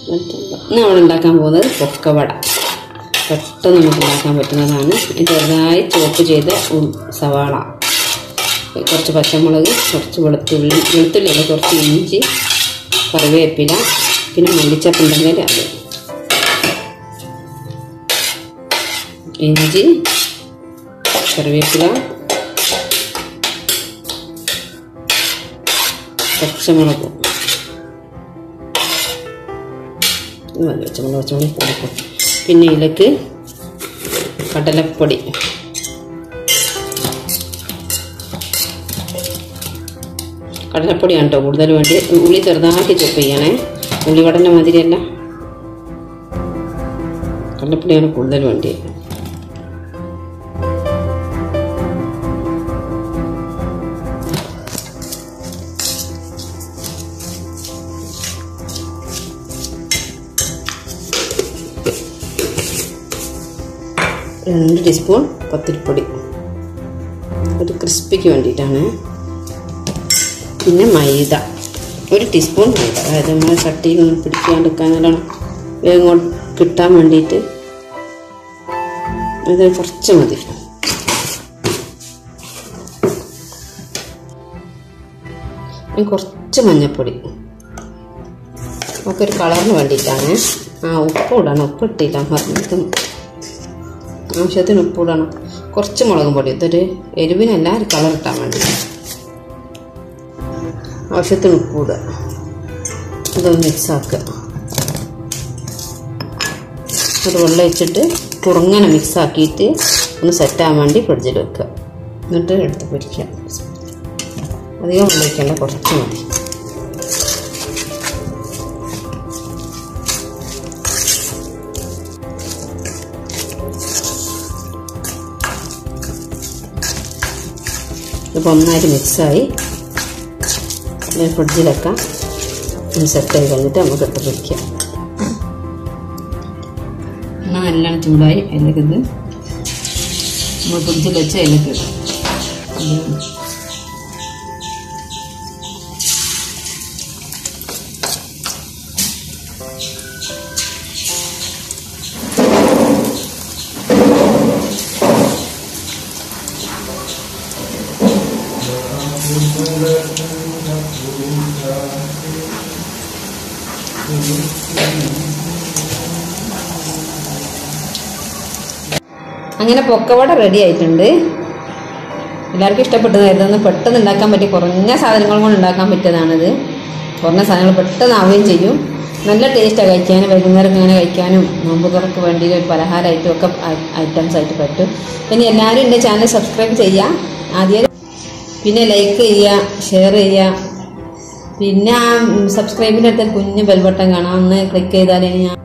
ഇന്ന് നമ്മൾ ഉണ്ടാക്കാൻ പോകുന്നത് പൊക്കവട പെട്ടെന്ന് നമുക്ക് ഉണ്ടാക്കാൻ പറ്റുന്നതാണ് ഇത് ചെറുതായി ചോപ്പ് ചെയ്ത ഉ- സവാള കുറച്ച് പച്ചമുളക് കുറച്ച് വെളുത്തുള്ളി വെളുത്തുള്ളി അല്ല കുറച്ച് ഇഞ്ചി കറിവേപ്പില പിന്നെ മല്ലിച്ചപ്പ് ഉണ്ടെങ്കിൽ അത് ഇഞ്ചി കറിവേപ്പില പച്ചമുളക് ഇത് മതി പച്ചമുളക് പച്ചമുളക് കൊടുക്കും പിന്നെ ഇതിലേക്ക് കടലപ്പൊടി കടലപ്പൊടിയാണ് കേട്ടോ കൂടുതൽ വേണ്ടി ഉള്ളി ചെറുതാക്കി ചൊപ്പ് ചെയ്യണേ ഉള്ളിവടൻ്റെ മാതിരിയല്ല കടലപ്പൊടിയാണ് കൂടുതൽ വേണ്ടി രണ്ട് ടീസ്പൂൺ പത്തിരിപ്പൊടി ഒരു ക്രിസ്പിക്ക് വേണ്ടിയിട്ടാണ് പിന്നെ മൈദ ഒരു ടീസ്പൂൺ മൈദ അതായത് നമ്മളെ ചട്ടിയിൽ ഒന്ന് പിടിക്കാണ്ടിരിക്കാൻ നല്ലോണം വേഗം കൊണ്ട് കിട്ടാൻ വേണ്ടിയിട്ട് ഇത് കുറച്ച് മതി ഇനി കുറച്ച് മഞ്ഞൾപ്പൊടി ഒക്കെ ഒരു കളറിന് വേണ്ടിയിട്ടാണ് ആ ഉപ്പ് ഇടണം ഉപ്പ് ഇട്ടില്ല പറഞ്ഞിട്ട് ആവശ്യത്തിന് ഉപ്പ് ഇടണം കുറച്ച് മുളകും പൊടി ഇതൊരു എരിവിനല്ല ഒരു കളർ ഇട്ടാൻ വേണ്ടി ആവശ്യത്തിന് ഉപ്പ് ഇടുക ഇതൊന്ന് മിക്സാക്കുക അത് വെള്ളം വെച്ചിട്ട് കുറുങ്ങനെ മിക്സാക്കിയിട്ട് ഒന്ന് സെറ്റാകാൻ വേണ്ടി ഫ്രിഡ്ജിൽ വെക്കുക എന്നിട്ട് എടുത്ത് പൊരിക്കുക അധികം വെള്ളം വയ്ക്കേണ്ട കുറച്ച് മതി ഇപ്പോൾ ഒന്നായിട്ട് മിക്സായി ഇത് ഫ്രിഡ്ജിൽ വെക്കാം ഒന്ന് സെറ്റായി കഴിഞ്ഞിട്ട് നമുക്ക് എടുത്ത് പൊരിക്കാം എന്നാൽ നല്ലോണം ചൂടായി അതിലേക്ക് ഇത് നമ്മൾ ഫ്രിഡ്ജിൽ വെച്ച് അതിലേക്ക് ഇടാം ഇത് അങ്ങനെ പൊക്കവട റെഡി ആയിട്ടുണ്ട് എല്ലാവർക്കും ഇഷ്ടപ്പെട്ടതായിരുന്നു പെട്ടെന്ന് ഉണ്ടാക്കാൻ പറ്റിയ കുറഞ്ഞ സാധനങ്ങൾ കൊണ്ട് ഉണ്ടാക്കാൻ പറ്റിയതാണിത് കുറഞ്ഞ സാധനങ്ങൾ പെട്ടെന്ന് ആവുകയും ചെയ്യും നല്ല ടേസ്റ്റാണ് കഴിക്കാനും വൈകുന്നേരം ഇങ്ങനെ കഴിക്കാനും നോമ്പ് തുറക്ക് വേണ്ടി ഒരു പലഹാരമായിട്ടും ഒക്കെ ഐറ്റംസ് ആയിട്ട് പറ്റും പിന്നെ എല്ലാവരും എൻ്റെ ചാനൽ സബ്സ്ക്രൈബ് ചെയ്യുക ആദ്യം പിന്നെ ലൈക്ക് ചെയ്യുക ഷെയർ ചെയ്യുക പിന്നെ ആ സബ്സ്ക്രൈബിൻ്റെ അടുത്ത് കുഞ്ഞ് ബെൽബട്ടൺ കാണാം ഒന്ന് ക്ലിക്ക് ചെയ്താൽ ഇനി ഞാൻ